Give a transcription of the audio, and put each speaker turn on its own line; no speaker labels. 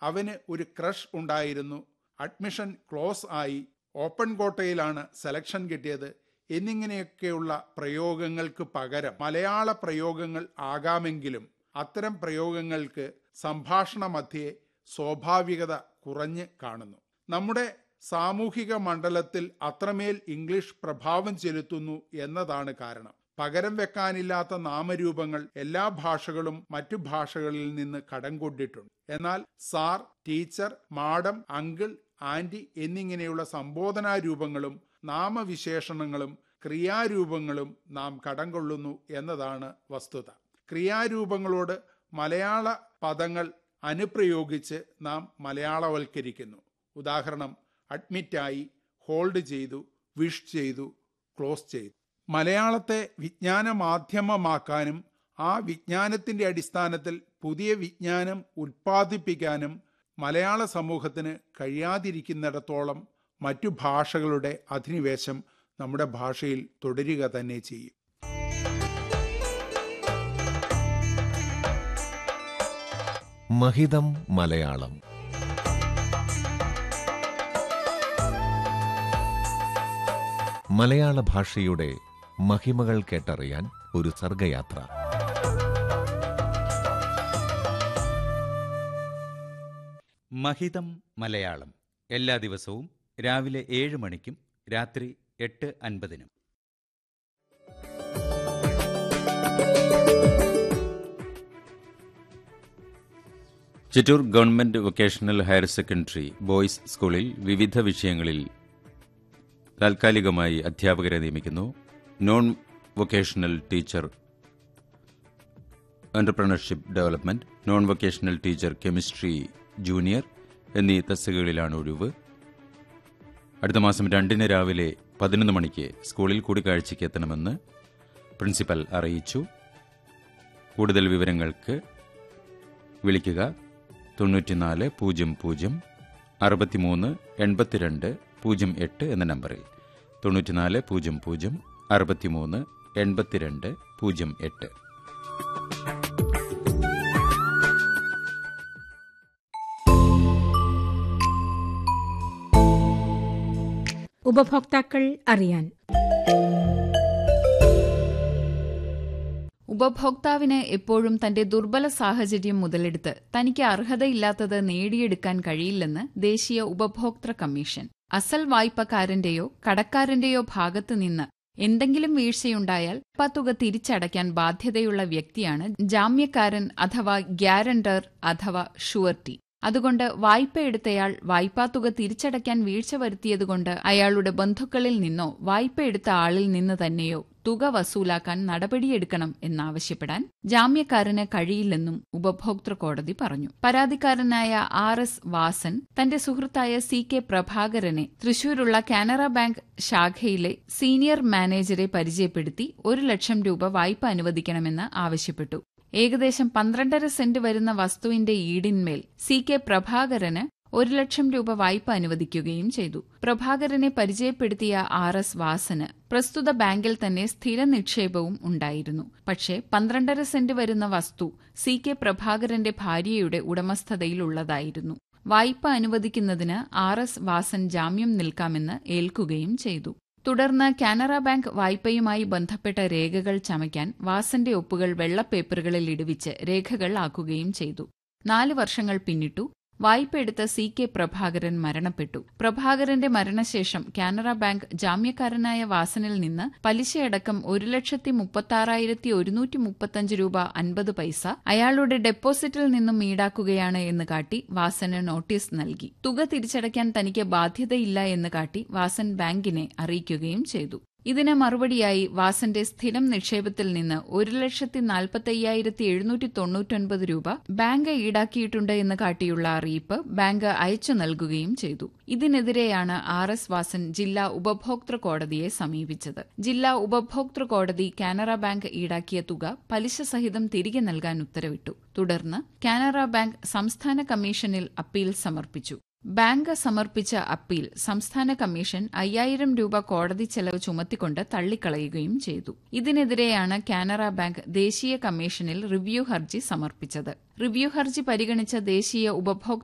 അവന് ഒരു ക്രഷ് ഉണ്ടായിരുന്നു അഡ്മിഷൻ ക്ലോസ് ആയി ഓപ്പൺ കോട്ടയിലാണ് സെലക്ഷൻ കിട്ടിയത് എന്നിങ്ങനെയൊക്കെയുള്ള പ്രയോഗങ്ങൾക്ക് പകരം മലയാള പ്രയോഗങ്ങൾ ആകാമെങ്കിലും അത്തരം പ്രയോഗങ്ങൾക്ക് സംഭാഷണ മധ്യേ സ്വാഭാവികത കുറഞ്ഞ് കാണുന്നു നമ്മുടെ സാമൂഹിക മണ്ഡലത്തിൽ അത്രമേൽ ഇംഗ്ലീഷ് പ്രഭാവം ചെലുത്തുന്നു എന്നതാണ് കാരണം പകരം വെക്കാനില്ലാത്ത നാമരൂപങ്ങൾ എല്ലാ ഭാഷകളും മറ്റു ഭാഷകളിൽ നിന്ന് കടം കൊണ്ടിട്ടുണ്ട് എന്നാൽ sir teacher madam uncle aunty എന്നിങ്ങനെയുള്ള സംബോധനാ രൂപങ്ങളും നാമവിശേഷണങ്ങളും ക്രിയാരൂപങ്ങളും നാം കടം കൊള്ളുന്നു എന്നതാണ് വസ്തുത ക്രിയാരൂപങ്ങളോട് മലയാള പദങ്ങൾ അനുപ്രയോഗിച്ച് നാം മലയാളവൽക്കരിക്കുന്നു ഉദാഹരണം അഡ്മിറ്റായി ഹോൾഡ് ചെയ്തു വിഷ് ചെയ്തു ക്ലോസ് ചെയ്തു മലയാളത്തെ വിജ്ഞാന മാധ്യമമാക്കാനും ആ വിജ്ഞാനത്തിന്റെ അടിസ്ഥാനത്തിൽ പുതിയ വിജ്ഞാനം ഉൽപ്പാദിപ്പിക്കാനും മലയാള സമൂഹത്തിന് കഴിയാതിരിക്കുന്നിടത്തോളം മറ്റു ഭാഷകളുടെ അധിനിവേശം നമ്മുടെ ഭാഷയിൽ തുടരുക തന്നെ ചെയ്യും
മഹിതം മലയാളം മലയാള ഭാഷയുടെ മഹിമകൾ കേട്ടറിയാൻ ഒരു സർഗയാത്ര
മഹിതം മലയാളം എല്ലാ ദിവസവും രാവിലെ ഏഴ് മണിക്കും രാത്രി എട്ട് അൻപതിനും Chittur government vocational higher secondary boys സ്കൂളിൽ വിവിധ വിഷയങ്ങളിൽ താൽക്കാലികമായി അധ്യാപകരെ നിയമിക്കുന്നു non vocational teacher entrepreneurship development non vocational teacher chemistry junior എന്നീ തസ്തികകളിലാണ് ഒഴിവ് അടുത്ത മാസം രണ്ടിന് രാവിലെ പതിനൊന്ന് മണിക്ക് സ്കൂളിൽ കൂടിക്കാഴ്ചയ്ക്ക് എത്തണമെന്ന് പ്രിൻസിപ്പൽ അറിയിച്ചു കൂടുതൽ വിവരങ്ങൾക്ക് വിളിക്കുക തൊണ്ണൂറ്റിനാല് പൂജ്യം പൂജ്യം അറുപത്തിമൂന്ന് എൺപത്തിരണ്ട് പൂജ്യം എട്ട് എന്ന നമ്പറിൽ തൊണ്ണൂറ്റിനാല് പൂജ്യം പൂജ്യം അറുപത്തിമൂന്ന് എൺപത്തിരണ്ട് പൂജ്യം എട്ട്
ഉപഭോക്താക്കൾ അറിയാൻ
ഉപഭോക്താവിന് എപ്പോഴും തന്റെ ദുർബല സാഹചര്യം മുതലെടുത്ത് തനിക്ക് അർഹതയില്ലാത്തത് നേടിയെടുക്കാൻ കഴിയില്ലെന്ന് ദേശീയ ഉപഭോക്തൃ കമ്മീഷൻ അസൽ വായ്പക്കാരന്റെയോ കടക്കാരന്റെയോ ഭാഗത്തു നിന്ന് എന്തെങ്കിലും വീഴ്ചയുണ്ടായാൽ ആ തുക തിരിച്ചടയ്ക്കാൻ ബാധ്യതയുള്ള വ്യക്തിയാണ് ജാമ്യക്കാരൻ അഥവാ ഗ്യാരണ്ടർ അഥവാ ഷുവർട്ടി അതുകൊണ്ട് വായ്പ എടുത്തയാൾ വായ്പാത്തുക തിരിച്ചടയ്ക്കാൻ വീഴ്ച വരുത്തിയതുകൊണ്ട് അയാളുടെ ബന്ധുക്കളിൽ നിന്നോ വായ്പ എടുത്ത ആളിൽ നിന്ന് തന്നെയോ തുക വസൂലാക്കാൻ നടപടിയെടുക്കണം എന്നാവശ്യപ്പെടാൻ ജാമ്യക്കാരന് കഴിയില്ലെന്നും ഉപഭോക്തൃ കോടതി പറഞ്ഞു പരാതിക്കാരനായ ആർ എസ് വാസൻ തന്റെ സുഹൃത്തായ സി കെ പ്രഭാകരനെ തൃശൂരുള്ള കാനറ ബാങ്ക് ശാഖയിലെ സീനിയർ മാനേജരെ പരിചയപ്പെടുത്തി ഒരു ലക്ഷം രൂപ വായ്പ അനുവദിക്കണമെന്ന് ആവശ്യപ്പെട്ടു ഏകദേശം പന്ത്രണ്ടര സെന്റ് വരുന്ന വസ്തുവിന്റെ ഈടിന്മേൽ സി കെ പ്രഭാകരന് ഒരു ലക്ഷം രൂപ വായ്പ അനുവദിക്കുകയും ചെയ്തു പ്രഭാകരനെ പരിചയപ്പെടുത്തിയ ആർ എസ് വാസന് പ്രസ്തുത ബാങ്കിൽ തന്നെ സ്ഥിര നിക്ഷേപവും ഉണ്ടായിരുന്നു പക്ഷേ പന്ത്രണ്ടര സെന്റ് വരുന്ന വസ്തു സി കെ പ്രഭാകരന്റെ ഭാര്യയുടെ ഉടമസ്ഥതയിലുള്ളതായിരുന്നു വായ്പ അനുവദിക്കുന്നതിന് ആർ എസ് വാസൻ ജാമ്യം നിൽക്കാമെന്ന് ഏൽക്കുകയും ചെയ്തു തുടർന്ന് കാനറ ബാങ്ക് വായ്പയുമായി ബന്ധപ്പെട്ട രേഖകൾ ചമയ്ക്കാൻ വാസന്റെ ഒപ്പുകൾ വെള്ളപ്പേപ്പറുകളിൽ ഇടുവിച്ച് രേഖകൾ ആക്കുകയും ചെയ്തു നാല് വർഷങ്ങൾ പിന്നിട്ടു വായ്പ എടുത്ത സി കെ പ്രഭാകരൻ മരണപ്പെട്ടു പ്രഭാകരന്റെ മരണശേഷം കാനറ ബാങ്ക് ജാമ്യക്കാരനായ വാസനിൽ നിന്ന് പലിശയടക്കം ഒരു ലക്ഷത്തി മുപ്പത്തി ഒരുന്നൂറ്റി മുപ്പത്തഞ്ച് രൂപ അൻപത് പൈസ അയാളുടെ ഡെപ്പോസിറ്റിൽ നിന്നും ഈടാക്കുകയാണ് എന്ന് കാട്ടി വാസന് നോട്ടീസ് നൽകി തുക തിരിച്ചടയ്ക്കാൻ തനിക്ക് ബാധ്യതയില്ല എന്ന് കാട്ടി വാസൻ ബാങ്കിനെ അറിയിക്കുകയും ചെയ്തു ഇതിന് മറുപടിയായി വാസന്റെ സ്ഥിരം നിക്ഷേപത്തിൽ നിന്ന് ഒരു ലക്ഷത്തി നാൽപ്പത്തയ്യായിരത്തി എഴുന്നൂറ്റി തൊണ്ണൂറ്റൊൻപത് രൂപ ബാങ്ക് ഈടാക്കിയിട്ടുണ്ട് എന്ന് കാട്ടിയുള്ള അറിയിപ്പ് ബാങ്ക് അയച്ചു നൽകുകയും ചെയ്തു ഇതിനെതിരെയാണ് ആർ എസ് വാസൻ ജില്ലാ ഉപഭോക്തൃ കോടതിയെ സമീപിച്ചത് ജില്ലാ ഉപഭോക്തൃ കോടതി കാനറ ബാങ്ക് ഈടാക്കിയ തുക പലിശ സഹിതം തിരികെ നൽകാൻ ഉത്തരവിട്ടു തുടർന്ന് കാനറ ബാങ്ക് സംസ്ഥാന കമ്മീഷനിൽ അപ്പീൽ സമർപ്പിച്ചു ബാങ്ക് സമർപ്പിച്ച അപ്പീൽ സംസ്ഥാന കമ്മീഷൻ അയ്യായിരം രൂപ കോടതി ചെലവ് ചുമത്തിക്കൊണ്ട് തള്ളിക്കളയുകയും ചെയ്തു ഇതിനെതിരെയാണ് കാനറ ബാങ്ക് ദേശീയ കമ്മീഷനിൽ റിവ്യൂ ഹർജി സമർപ്പിച്ചത് റിവ്യൂ ഹർജി പരിഗണിച്ച ദേശീയ ഉപഭോക്തൃ